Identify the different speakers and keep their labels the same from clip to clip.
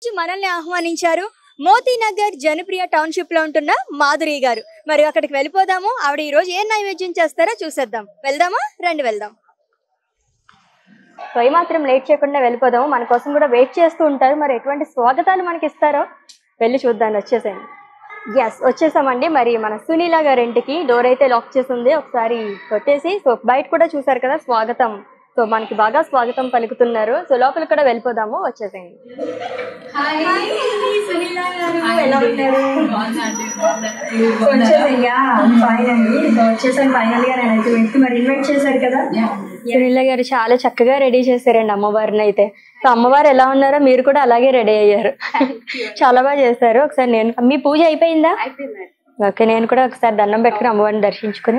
Speaker 1: నుంచి మనల్ని ఆహ్వానించారు మోతీనగర్ జనప్రియ టౌన్షిప్ లో ఉంటున్న మాధురి గారు మరి అక్కడికి వెళ్ళిపోదాము ఆవిడ ఈ రోజు ఏ నైవేద్యం చేస్తారో చూసేద్దాం వెళ్దామా రండి వెళ్దాం సో మాత్రం లేట్ చేయకుండా వెళ్ళిపోదాము మన కోసం కూడా వెయిట్ చేస్తూ ఉంటారు మరి ఎటువంటి స్వాగతాలు మనకి ఇస్తారో వెళ్ళి చూద్దాం వచ్చేసేయండి ఎస్ వచ్చేసామండి మరి మన సునీల గారింటికి డోర్ అయితే లాక్ చేసి ఉంది ఒకసారి కొట్టేసి సో బయట కూడా చూసారు కదా స్వాగతం సో మనకి బాగా స్వాగతం పలుకుతున్నారు సో లోపలికి కూడా వెళ్ళిపోదాము వచ్చేసేయండి సునీల గారు ఎలా ఉన్నారు సో వచ్చేసయ్యా ఫైన్ అండి సో వచ్చేసాను ఫైనల్ గా నేనైతే ఇంటికి మరి ఇన్వైట్ చేశారు కదా సునీల గారు చాలా చక్కగా రెడీ చేశారండి అమ్మవారిని అయితే సో అమ్మవారు ఎలా ఉన్నారో మీరు కూడా అలాగే రెడీ అయ్యారు చాలా బాగా చేశారు ఒకసారి నేను మీ పూజ అయిపోయిందా ఓకే నేను కూడా ఒకసారి దండం పెట్టుకుని అమ్మవారిని దర్శించుకుని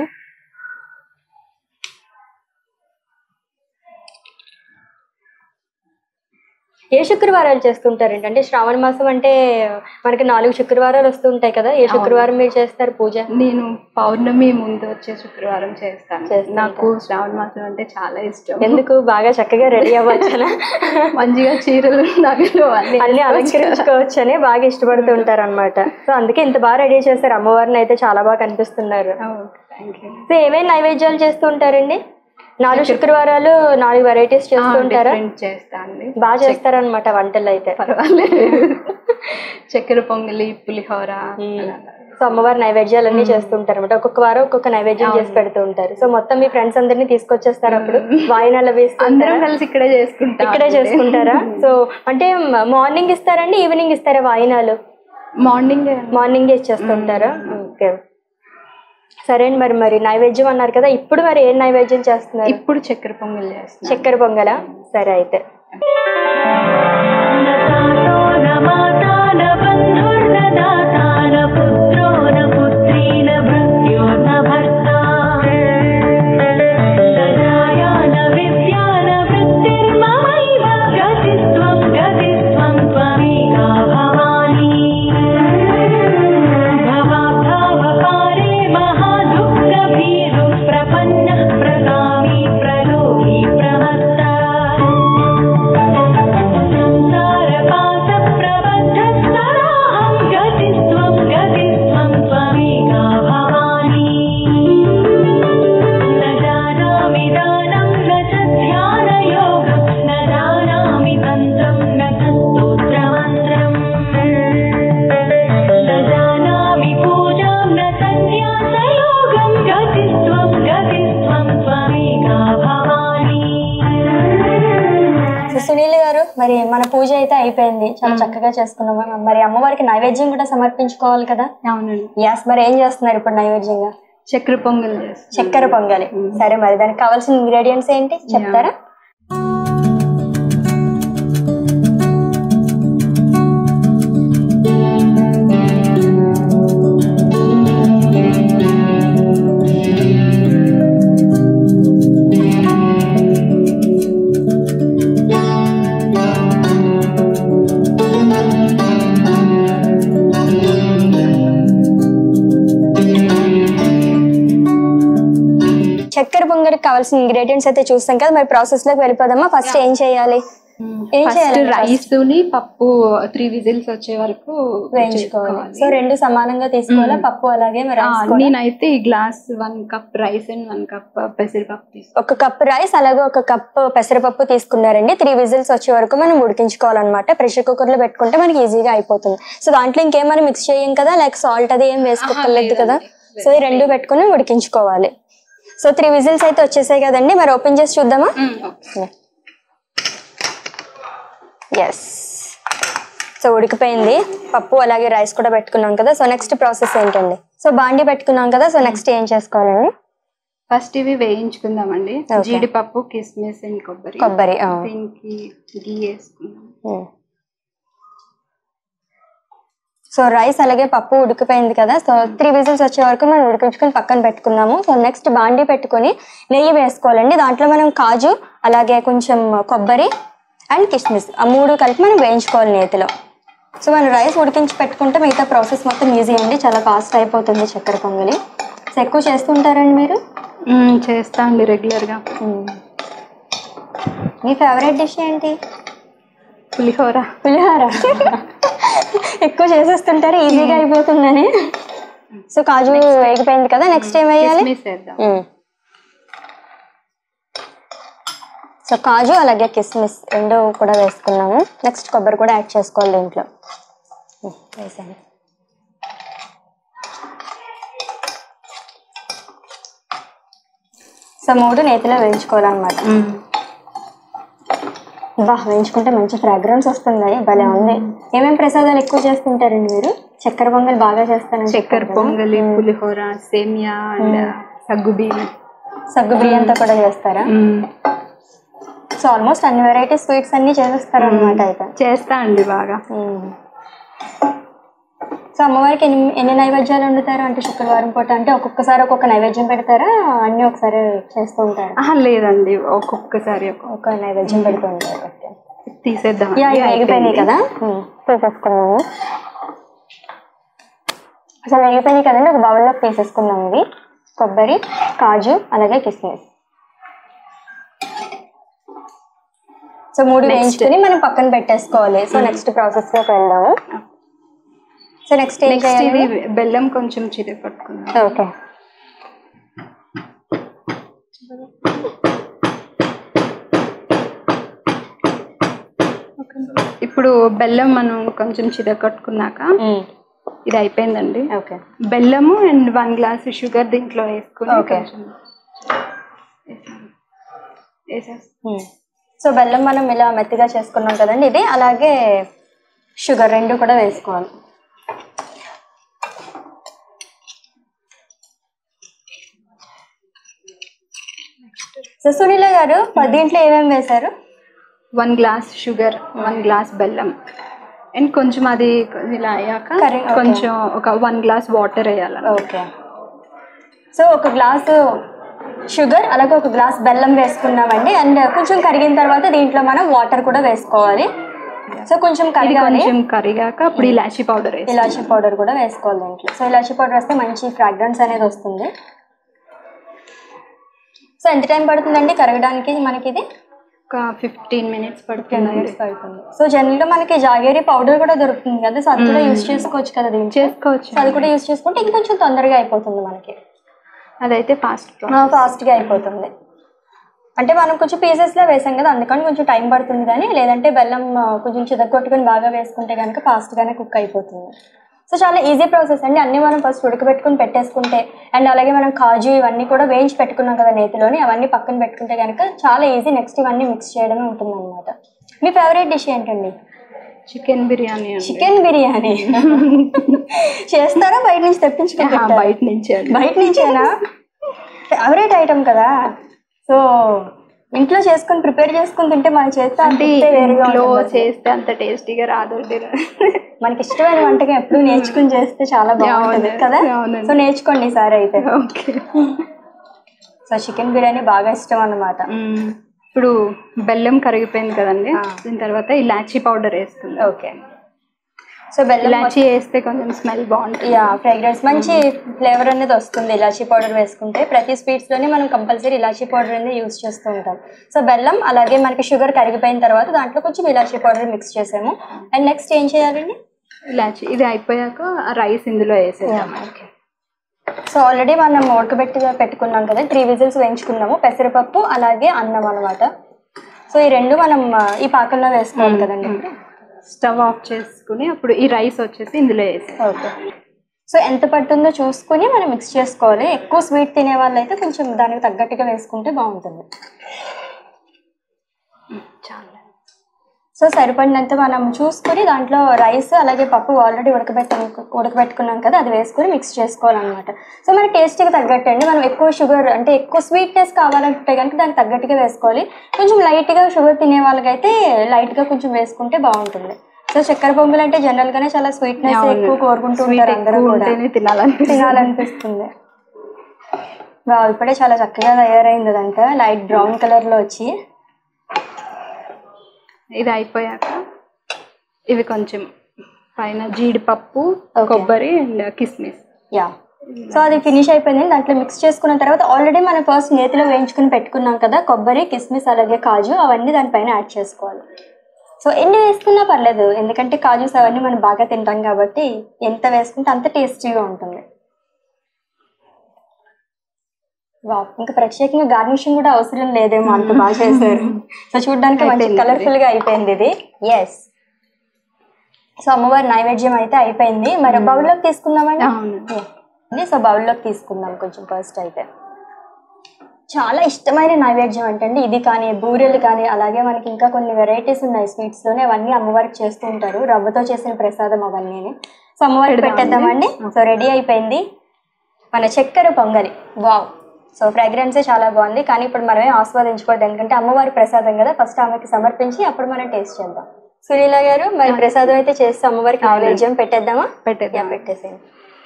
Speaker 1: ఏ శుక్రవారాలు చేస్తుంటారండి అంటే శ్రావణ మాసం అంటే మనకి నాలుగు శుక్రవారాలు వస్తూ ఉంటాయి కదా ఏ శుక్రవారం మీరు చేస్తారు పూజ
Speaker 2: నేను పౌర్ణమి ముందు వచ్చే శుక్రవారం చేస్తాను
Speaker 1: చేస్తుంటా.
Speaker 2: నాకు శ్రావణ మాసం అంటే చాలా ఇష్టం
Speaker 1: ఎందుకు బాగా చక్కగా రెడీ అవ్వచ్చనా
Speaker 2: మంచిగా చీరలు నగలు అన్ని
Speaker 1: అన్ని అలంకరించుకోవచ్చు అని బాగా ఇష్టపడుతూ ఉంటారు అనమాట సో అందుకే ఇంత బాగా రెడీ చేశారు అమ్మవారిని అయితే చాలా బాగా కనిపిస్తున్నారు
Speaker 2: థ్యాంక్ యూ
Speaker 1: సో ఏమేమి నైవేద్యాలు చేస్తూ ఉంటారండి నాలుగు శుక్రవారాలు నాలుగు వెరైటీస్ చేస్తూ ఉంటారా
Speaker 2: డిఫరెంట్ చేస్తాను
Speaker 1: బాగా చేస్తారనమాట వంటలు అయితే
Speaker 2: పర్వాలేదు చక్కెర పొంగలి పులిహోర
Speaker 1: సో అమ్మవారి నైవేద్యాలు అన్ని చేస్తుంటారు అనమాట ఒక్కొక్క వారం ఒక్కొక్క నైవేద్యం చేసి పెడుతూ ఉంటారు సో మొత్తం మీ ఫ్రెండ్స్ అందరినీ తీసుకొచ్చేస్తారు అప్పుడు వాయినాలు వేస్తుంటారా
Speaker 2: అందరం కలిసి ఇక్కడే చేసుకుంటాం
Speaker 1: ఇక్కడే చేసుకుంటారా సో అంటే మార్నింగ్ ఇస్తారండి ఈవినింగ్ ఇస్తారా వాయినాలు
Speaker 2: మార్నింగ్
Speaker 1: మార్నింగ్ ఇచ్చేస్తుంటారా ఓకే సరే అండి మరి మరి నైవేద్యం అన్నారు కదా ఇప్పుడు మరి ఏం నైవేద్యం చేస్తున్నారు
Speaker 2: ఇప్పుడు చక్కెర పొంగలి చేస్తున్నాం
Speaker 1: చక్కెర పొంగల సరే అయితే
Speaker 3: ప్రపన్న ప్రగామి ప్రలోభి ప్రమత్త సంసారపాశప్రబద్ధస్తరాహం గతిస్త్వం గతిస్త్వం త్వమేకా భవాని న జానామి దానం న చ ధ్యానయోగం న జానామి తంత్రం న చ స్తోత్రమంత్రం న జానామి పూజాం న సన్యాసయోగం గతిస్త్వం గతిస్త్వం త్వమేకా భవాని
Speaker 1: సో సునీల్ గారు మరి మన పూజ అయితే అయిపోయింది చాలా చక్కగా చేసుకున్నాం మరి అమ్మవారికి నైవేద్యం కూడా సమర్పించుకోవాలి కదా
Speaker 2: అవునండి
Speaker 1: యాస్ మరి ఏం చేస్తున్నారు ఇప్పుడు నైవేద్యంగా
Speaker 2: చక్కెర పొంగలి చేస్తాం
Speaker 1: చక్కెర పొంగలి సరే మరి దానికి కావాల్సిన ఇంగ్రీడియంట్స్ ఏంటి చెప్తారా చక్కెర పొంగలికి కావాల్సిన ఇంగ్రీడియంట్స్ అయితే చూస్తాం కదా మరి ప్రాసెస్ లోకి వెళ్ళిపోదామా ఫస్ట్ ఏం చేయాలి ఏం
Speaker 2: ఫస్ట్
Speaker 1: చేయాలి
Speaker 2: రైస్ ని పప్పు త్రీ విజిల్స్ వచ్చే వరకు
Speaker 1: వేయించుకోవాలి
Speaker 2: చేసుకోవాలి.
Speaker 1: సో రెండు సమానంగా తీసుకోవాలా పప్పు అలాగే మరి
Speaker 2: ఆ,
Speaker 1: rice కూడా?
Speaker 2: నేనైతే ఈ glass one cup rice and one cup పెసరపప్పు తీసుకున్నాను
Speaker 1: ఒక కప్ రైస్ అలాగే ఒక కప్ పెసరపప్పు తీసుకున్నారండి త్రీ విజిల్స్ వచ్చే వరకు మనం ఉడికించుకోవాలన్నమాట ప్రెషర్ కుక్కర్ లో పెట్టుకుంటే మనకి ఈజీగా అయిపోతుంది సో దాంట్లో ఇంకేమైనా మిక్స్ చేయం కదా లైక్ సాల్ట్ అది ఏం వేసుకోకర్లేదు కదా సో ఈ రెండు పెట్టుకుని ఉడికించుకోవాలి సో త్రీ విజిల్స్ అయితే వచ్చేసాయి కదండి మరి ఓపెన్ చేసి చూద్దామా ఎస్ సో ఉడికిపోయింది పప్పు అలాగే రైస్ కూడా పెట్టుకున్నాం కదా సో నెక్స్ట్ ప్రాసెస్ ఏంటండి సో బాండి పెట్టుకున్నాం కదా సో నెక్స్ట్ ఏం చేసుకోవాలండి
Speaker 2: ఫస్ట్ ఇవి వేయించుకుందామండి
Speaker 1: Okay.
Speaker 2: జీడిపప్పు కిస్మిస్ అండ్ కొబ్బరి
Speaker 1: కొబ్బరి ఆ.
Speaker 2: దీనికి గీ వేసుకుందాం
Speaker 1: ఉమ్. సో రైస్ అలాగే పప్పు ఉడికిపోయింది కదా సో త్రీ విజిల్స్ వచ్చే వరకు మనం ఉడికించుకొని పక్కన పెట్టుకున్నాము సో నెక్స్ట్ బాండి పెట్టుకొని నెయ్యి వేసుకోవాలండి దాంట్లో మనం కాజు అలాగే కొంచెం కొబ్బరి అండ్ కిస్మిస్ ఆ మూడు కలిపి మనం వేయించుకోవాలి నేతిలో సో మనం రైస్ ఉడికించి పెట్టుకుంటే మిగతా ప్రాసెస్ మొత్తం ఈజీ అండి చాలా ఫాస్ట్ అయిపోతుంది చక్కెర పొంగలి సో ఎక్కువ చేస్తుంటారండి మీరు
Speaker 2: మ్మ్, చేస్తా అండి రెగ్యులర్ గా
Speaker 1: మ్మ్. మీ ఫేవరెట్ డిష్ ఏంటి
Speaker 2: పులిహోర
Speaker 1: పులిహోర ఎక్కువ చేసేస్తుంటారు ఈజీగా అయిపోతుందని సో కాజు వేగిపోయింది కదా నెక్స్ట్ ఏం వేయాలి
Speaker 2: కిస్మిస్ వేద్దాం
Speaker 1: మ్మ్. సో కాజు అలాగే కిస్మిస్ రెండు కూడా వేసుకున్నాము నెక్స్ట్ కొబ్బరి కూడా యాడ్ చేసుకోవాలి దీంట్లో మ్మ్, వేసాను సో మూడు నేతిలో వేయించుకోవాలన్నమాట బా వేయించుకుంటే మంచి ఫ్రాగ్రెన్స్ వస్తుంది భలే ఉంది ఏమేమి ప్రసాదాలు ఎక్కువ చేస్తుంటారండి మీరు చక్కెర పొంగల్ బాగా చేస్తాను
Speaker 2: చక్కెర పొంగలి పులిహోర సేమియా అండ్ సగ్గు బియ్యం
Speaker 1: సగ్గు బియ్యంతో కూడా చేస్తారా సో ఆల్మోస్ట్ అన్ని వెరైటీ స్వీట్స్ అన్ని చేసేస్తారు అనమాట అయితే
Speaker 2: చేస్తా అండి బాగా
Speaker 1: సో అమ్మవారికి ఎన్ని ఎన్ని నైవేద్యాలు వండుతారు అంటే శుక్రవారం పూట అంటే ఒక్కొక్కసారి ఒక్కొక్క నైవేద్యం పెడతారా అన్ని ఒకసారి చేస్తూ ఉంటారు
Speaker 2: ఆహా లేదండి ఒక్కొక్కసారి ఒక్కొక్క
Speaker 1: ఒక నైవేద్యం పెడుతూ ఉంటారు ఓకే.
Speaker 2: తీసేద్దాం
Speaker 1: యా ఇవి వేగిపోయినాయి కదా తీసేసుకున్నాము సో వేగిపోయినాయి కదండి ఒక బౌల్లో తీసేసుకుందాం ఇవి కొబ్బరి కాజు అలాగే కిస్మిస్ సో మూడు వేయించుకుని మనం పక్కన పెట్టేసుకోవాలి సో నెక్స్ట్ ప్రాసెస్ లోకి వెళ్దాము సో నెక్స్ట్ ఏం
Speaker 2: నెక్స్ట్
Speaker 1: చేయాలి
Speaker 2: ఇది బెల్లం కొంచెం చిరి పట్టుకుందాం
Speaker 1: ఓకే
Speaker 2: ఇప్పుడు బెల్లం మనం కొంచెం చిరగొట్టుకున్నాక ఇది అయిపోయిందండి
Speaker 1: ఓకే
Speaker 2: బెల్లము అండ్ వన్ గ్లాస్ షుగర్ దీంట్లో వేసుకుని
Speaker 1: Okay.
Speaker 2: కొంచెం వేసాను. వేసేసి
Speaker 1: సో బెల్లం మనం ఇలా మెత్తగా చేసుకున్నాం కదండి ఇది అలాగే షుగర్ రెండు కూడా వేసుకోవాలి సో సునీల గారు దీంట్లో ఏమేమి వేశారు
Speaker 2: one glass sugar one glass బెల్లం అండ్ కొంచెం అది ఇలా అయ్యాక
Speaker 1: Curry, okay.
Speaker 2: కొంచెం ఒక వన్ గ్లాస్ వాటర్ వేయాలి
Speaker 1: ఓకే సో ఒక గ్లాసు షుగర్ అలాగే ఒక గ్లాస్ బెల్లం వేసుకున్నామండి అండ్ కొంచెం కరిగిన తర్వాత దీంట్లో మనం వాటర్ కూడా వేసుకోవాలి సో కొంచెం
Speaker 2: ఇది
Speaker 1: కరగాలి
Speaker 2: కొంచెం కరిగాక అప్పుడు ఇలాచీ పౌడర్ వేసి
Speaker 1: ఇలాచీ పౌడర్ కూడా వేసుకోవాలి దీంట్లో సో ఇలాచీ పౌడర్ వేస్తే మంచి ఫ్రాగ్రెన్స్ అనేది వస్తుంది సో ఎంత టైం పడుతుందండి కరగడానికి మనకి ఇది
Speaker 2: ఒక ఫిఫ్టీన్ మినిట్స్
Speaker 1: టెన్
Speaker 2: పడుతుంది
Speaker 1: మినిట్స్ పడుతుంది సో జనరల్గా మనకి జాగేరి పౌడర్ కూడా దొరుకుతుంది కదా సో అది కూడా యూస్ చేసుకోవచ్చు కదా దీంట్లో
Speaker 2: చేసుకోవచ్చు
Speaker 1: సో అది కూడా యూస్ చేసుకుంటే ఇంకొంచెం తొందరగా అయిపోతుంది మనకి
Speaker 2: అదైతే ఫాస్ట్
Speaker 1: ఫాస్ట్గా అయిపోతుంది అంటే మనం కొంచెం పీసెస్లో వేసాం కదా అందుకని కొంచెం టైం పడుతుంది కానీ లేదంటే బెల్లం ఆ, కొంచెం చితగొట్టుకొని బాగా వేసుకుంటే కనుక ఫాస్ట్గానే కుక్ అయిపోతుంది సో చాలా ఈజీ ప్రాసెస్ అండి అన్నీ మనం ఫస్ట్ ఉడకబెట్టుకుని పెట్టేసుకుంటే అండ్ అలాగే మనం కాజు ఇవన్నీ కూడా వేయించి పెట్టుకున్నాం కదా నేతిలోని అవన్నీ పక్కన పెట్టుకుంటే కనుక చాలా ఈజీ నెక్స్ట్ ఇవన్నీ మిక్స్ చేయడమే ఉంటుంది అనమాట మీ ఫేవరెట్ డిష్ ఏంటండి
Speaker 2: చికెన్ బిర్యానీ అండి
Speaker 1: చికెన్ బిర్యానీ చేస్తారా బయట నుంచి తెప్పించుకుంటారా
Speaker 2: ఆహా, బయట నుంచి అండి
Speaker 1: బయట నుంచేనా ఫేవరెట్ ఐటమ్ కదా సో ఇంట్లో చేసుకొని ప్రిపేర్ చేసుకుని తింటే మన చేస్తే ఆ
Speaker 2: అంటే
Speaker 1: తృప్తే వేరుగా
Speaker 2: ఇంట్లో
Speaker 1: ఉంటుంది అసలు.
Speaker 2: చేస్తే అంత టేస్టీగా రాదు
Speaker 1: మనకి ఇష్టమైన వంటకం ఎప్పుడు నేర్చుకుని చేస్తే చాలా బాగుంటుంది
Speaker 2: అవును,
Speaker 1: కదా
Speaker 2: అవునండి.
Speaker 1: సో నేర్చుకోండి ఈసారి అయితే
Speaker 2: ఓకే
Speaker 1: సో చికెన్ బిర్యానీ బాగా ఇష్టం అన్నమాట
Speaker 2: ఇప్పుడు బెల్లం కరిగిపోయింది కదండి
Speaker 1: ఆ.
Speaker 2: దీని తర్వాత ఇలాచీ పౌడర్ వేస్తుంది
Speaker 1: ఓకే సో బెల్లం
Speaker 2: ఇలాచీ వేస్తే కొంచెం స్మెల్ బాగుంటుంది
Speaker 1: యా ఫ్రేగ్రెన్స్ మంచి ఫ్లేవర్ అనేది వస్తుంది ఇలాచీ పౌడర్ వేసుకుంటే ప్రతి స్వీట్స్ లోని మనం కంపల్సరీ ఇలాచీ పౌడర్ అనేది యూస్ చేస్తూ ఉంటాం సో బెల్లం అలాగే మనకి షుగర్ కరిగిపోయిన తర్వాత దాంట్లో కొంచెం ఇలాచీ పౌడర్ మిక్స్ చేసాము అండ్ నెక్స్ట్ ఏం చేయాలండి
Speaker 2: ఇలాచీ ఇది అయిపోయాక ఆ రైస్ ఇందులో వేసేద్దాం
Speaker 1: సో ఆల్రెడీ మనం ఉడకబెట్టి పెట్టుకున్నాం కదా త్రీ విజిల్స్ వేయించుకున్నాము పెసరపప్పు అలాగే అన్నం అనమాట సో ఈ రెండు మనం ఆ, ఈ పాకంలో వేసుకోవాలి కదండి
Speaker 2: స్టవ్ ఆఫ్ చేసుకుని అప్పుడు ఈ రైస్ వచ్చేసి ఇందులో వేసి
Speaker 1: ఓకే సో ఎంత పడుతుందో చూసుకొని మనం మిక్స్ చేసుకోవాలి ఎక్కువ స్వీట్ తినే వాళ్ళు అయితే కొంచెం దానికి తగ్గట్టుగా వేసుకుంటే బాగుంటుంది
Speaker 2: చాలా
Speaker 1: సో సరిపడినంత మనం చూసుకొని దాంట్లో రైస్ అలాగే పప్పు ఆల్రెడీ ఉడకబెట్ట ఉడకబెట్టుకున్నాం కదా అది వేసుకొని మిక్స్ చేసుకోవాలన్నమాట సో మన టేస్ట్కి తగ్గట్టు అండి మనం ఎక్కువ షుగర్ అంటే ఎక్కువ స్వీట్నెస్ కావాలంటే కనుక దానికి తగ్గట్టుగా వేసుకోవాలి కొంచెం లైట్గా షుగర్ తినే వాళ్ళకైతే లైట్గా కొంచెం వేసుకుంటే బాగుంటుంది సో చక్కెర పొంగల్ అంటే జనరల్గానే చాలా స్వీట్నెస్
Speaker 2: అవును.
Speaker 1: ఎక్కువ కోరుకుంటూ
Speaker 2: స్వీట్
Speaker 1: ఉంటారు అందరూ
Speaker 2: ఎక్కువ
Speaker 1: కూడా
Speaker 2: ఉంటేనే తినాలనిపిస్తుంది
Speaker 1: తినాలనిపిస్తుంది వావ్ ఇప్పుడే చాలా చక్కగా తయారైంది అదంతా లైట్ బ్రౌన్ కలర్లో వచ్చి
Speaker 2: ఇది అయిపోయాక ఇవి కొంచెం పైన జీడిపప్పు
Speaker 1: Okay.
Speaker 2: కొబ్బరి అండ్ కిస్మిస్
Speaker 1: యా సో అది ఫినిష్ అయిపోయింది దాంట్లో మిక్స్ చేసుకున్న తర్వాత ఆల్రెడీ మనం ఫస్ట్ నేతిలో వేయించుకుని పెట్టుకున్నాం కదా కొబ్బరి కిస్మిస్ అలాగే కాజు అవన్నీ దానిపైన యాడ్ చేసుకోవాలి సో ఎన్ని వేసుకున్నా పర్లేదు ఎందుకంటే కాజూస్ అవన్నీ మనం బాగా తింటాం కాబట్టి ఎంత వేసుకుంటే అంత టేస్టీగా ఉంటుంది వావ్ ఇంకా ప్రత్యేకంగా గార్నిషింగ్ కూడా అవసరం లేదేమో అంత బాగా చేశారు సో చూడడానికి మంచి
Speaker 2: అయిపోయింది.
Speaker 1: కలర్ఫుల్ గా అయిపోయింది ఇది ఎస్ సో అమ్మవారి నైవేద్యం అయితే అయిపోయింది మరి బౌల్లోకి తీసుకుందామండి
Speaker 2: అవును
Speaker 1: సో బౌల్లోకి తీసుకుందాం కొంచెం ఫస్ట్ అయితే చాలా ఇష్టమైన నైవేద్యం అంటండి ఇది కానీ బూరెలు కానీ అలాగే మనకి ఇంకా కొన్ని వెరైటీస్ ఉన్నాయి స్వీట్స్ లోనే అవన్నీ అమ్మవారికి చేస్తూ ఉంటారు రవ్వతో చేసిన ప్రసాదం అవన్నీ సో అమ్మవారికి
Speaker 2: పెడదామండి.
Speaker 1: పెట్టేద్దామండి సో రెడీ అయిపోయింది మన చక్కెర పొంగలి వావ్ సో ఫ్రాగ్రెన్సే చాలా బాగుంది కానీ ఇప్పుడు మనమే ఆస్వాదించుకోవద్దు ఎందుకంటే అమ్మవారి ప్రసాదం కదా ఫస్ట్ ఆమెకి సమర్పించి అప్పుడు మనం టేస్ట్ చేద్దాం సునీల గారు మరి ప్రసాదం అయితే చేస్తే అమ్మవారికి
Speaker 2: అవునండి.
Speaker 1: నైవేద్యం పెట్టేద్దామా
Speaker 2: పెట్టేద్దాం.
Speaker 1: యా, పెట్టేసేయండి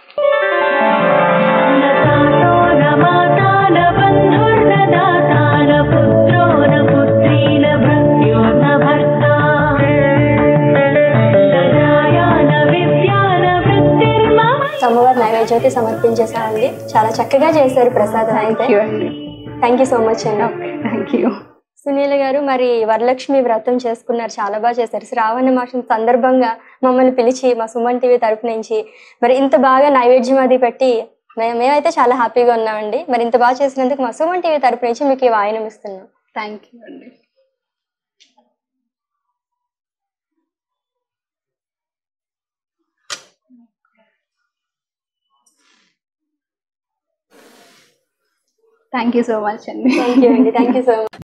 Speaker 3: न तातो न माता न बन्धुर्न दाता न पुत्रो न पुत्री न भृत्यो न भर्ता न जाया न विद्या न वृत्तिर्मम
Speaker 1: అమ్మవారి నైవేద్యం అయితే సమర్పించేసామండి చాలా చక్కగా చేశారు ప్రసాదం అయితే
Speaker 2: థ్యాంక్ యూ అండి
Speaker 1: థ్యాంక్ యూ సో మచ్ అండి
Speaker 2: ఓకే థ్యాంక్ యూ
Speaker 1: సునీల గారు మరి వరలక్ష్మి వ్రతం చేసుకున్నారు చాలా బాగా చేశారు శ్రావణ మాసం సందర్భంగా మమ్మల్ని పిలిచి మా సుమన్ టీవీ తరపు నుంచి మరి ఇంత బాగా నైవేద్యం అది పెట్టి మే- మేమైతే చాలా హ్యాపీగా ఉన్నామండి మరి ఇంత బాగా చేసినందుకు మా సుమన్ టీవీ తరపు నుంచి మీకు ఈ వాయనం ఇస్తున్నాం
Speaker 2: థ్యాంక్ యూ అండి థ్యాంక్ యూ సో మచ్ అండి
Speaker 1: థ్యాంక్ యూ అండి థ్యాంక్ యూ సో మచ్